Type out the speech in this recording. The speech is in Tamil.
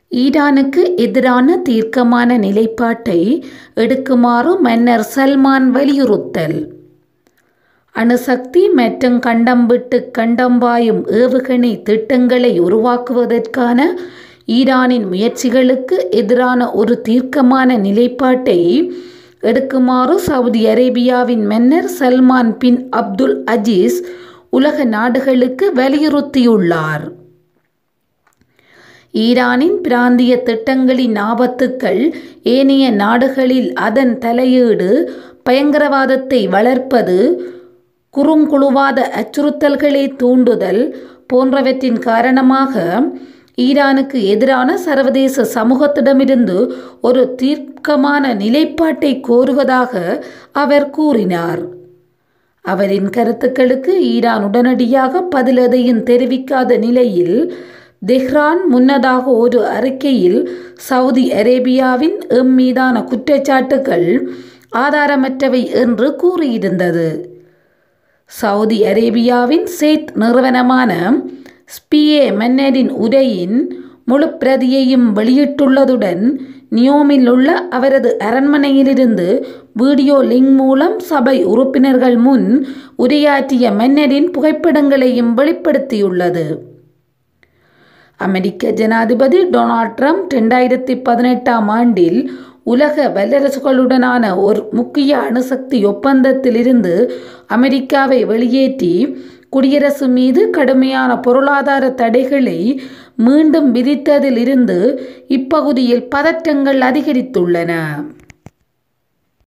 ஈரானுக்கு எதிரான தீர்க்கமான நிலைப்பாட்டை எடுக்குமாறு மன்னர் சல்மான் வலியுறுத்தல் அணுசக்தி மற்றும் கண்டம் விட்டு கண்டம் பாயும் ஏவுகணை திட்டங்களை உருவாக்குவதற்கான ஈரானின் முயற்சிகளுக்கு எதிரான ஒரு தீர்க்கமான நிலைப்பாட்டை எடுக்குமாறு சவுதி அரேபியாவின் மன்னர் சல்மான் பின் அப்துல் அஜீஸ் உலக நாடுகளுக்கு வலியுறுத்தியுள்ளார் ஈரானின் பிராந்திய திட்டங்களின் ஆபத்துக்கள் ஏனைய நாடுகளில் அதன் தலையீடு பயங்கரவாதத்தை வளர்ப்பது குறுங்குழுவாத அச்சுறுத்தல்களை தூண்டுதல் போன்றவற்றின் காரணமாக ஈரானுக்கு எதிரான சர்வதேச சமூகத்திடமிருந்து ஒரு தீர்க்கமான நிலைப்பாட்டை கோருவதாக அவர் கூறினார் அவரின் கருத்துக்களுக்கு ஈரான் உடனடியாக பதில் எதையும் தெரிவிக்காத நிலையில் தெஹ்ரான் முன்னதாக ஒரு அறிக்கையில் சவுதி அரேபியாவின் எம் மீதான குற்றச்சாட்டுகள் ஆதாரமற்றவை என்று கூறியிருந்தது சவுதி அரேபியாவின் சேத் நிறுவனமான ஸ்பியே மன்னரின் உரையின் முழு பிரதியையும் வெளியிட்டுள்ளதுடன் நியோமில் உள்ள அவரது அரண்மனையிலிருந்து வீடியோ லிங்க் மூலம் சபை உறுப்பினர்கள் முன் உரையாற்றிய மன்னரின் புகைப்படங்களையும் வெளிப்படுத்தியுள்ளது அமெரிக்க ஜனாதிபதி டொனால்ட் ட்ரம்ப் ரெண்டாயிரத்தி பதினெட்டாம் ஆண்டில் உலக வல்லரசுகளுடனான ஒரு முக்கிய அணுசக்தி ஒப்பந்தத்திலிருந்து அமெரிக்காவை வெளியேற்றி குடியரசு மீது கடுமையான பொருளாதார தடைகளை மீண்டும் விதித்ததிலிருந்து இப்பகுதியில் பதற்றங்கள் அதிகரித்துள்ளன